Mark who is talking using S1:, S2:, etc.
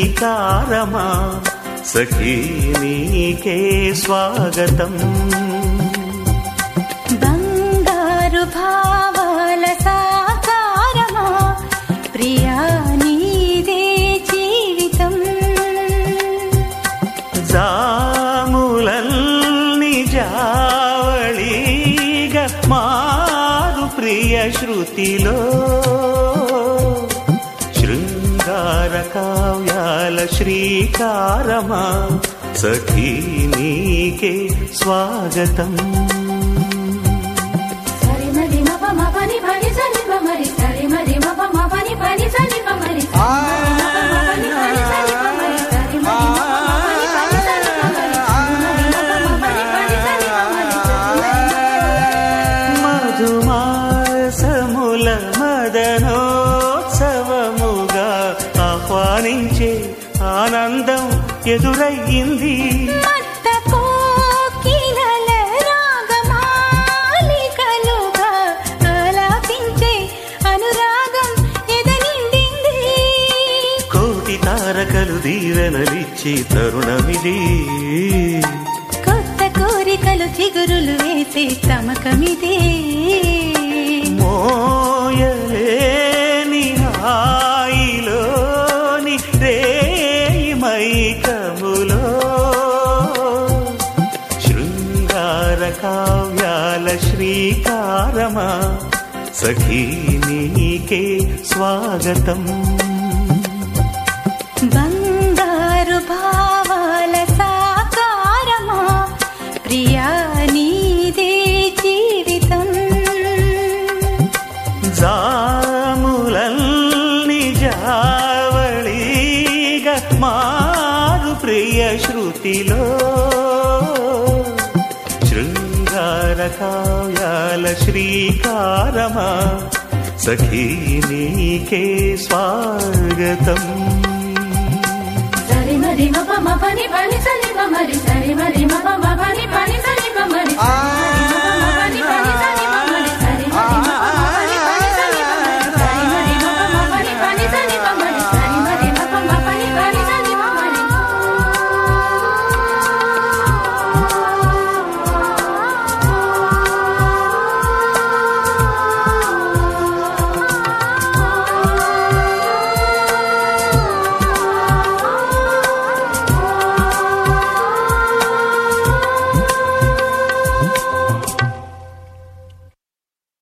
S1: శ్రీకారమా సఖీ నీకే స్వాగతం
S2: బంగారు భావాల సాకారమా ప్రియా నీదే జీవితం
S1: జాములల్ని జావళీగా మారు ప్రియ శృతిలో శృంగార కావ్యాల శ్రీకారమా సఖీ నీకే స్వాగతం
S2: సరి మరి మప మపని పని సని మరి సరి మరి మప మపని పని సని మరి
S1: మధుమాసముల మదనోత్సవముగా ఆహ్వానించే ఆనందం ఎదురయ్యింది
S2: మత్త కోకిలల రాగమాలికలుగా ఆలాపించే అనురాగం ఎదనిండింది
S1: కోటి తారకలు దీవెనలిచ్చి తరుణమిది
S2: కొత్త కోరికలు చిగురులు వేసే తమకమిదే
S1: మోయలేని హాయిలోని రేయి మైకములో శృంగార కావ్యాల శ్రీకారమా సఖీ నీకే స్వాగతం
S2: బంగారు భావాల సాకారమా ప్రియా నీదే జీవితం
S1: జాములల్ని జావళీగా మారు ప్రియ శృతిలో శృంగార కావ్యాల శ్రీకారమా సఖీ నీకే స్వాగతం
S2: సరి మరి మప మపని పని సని మరి సరి మరి మప మపని పని సని మరి
S3: ఆ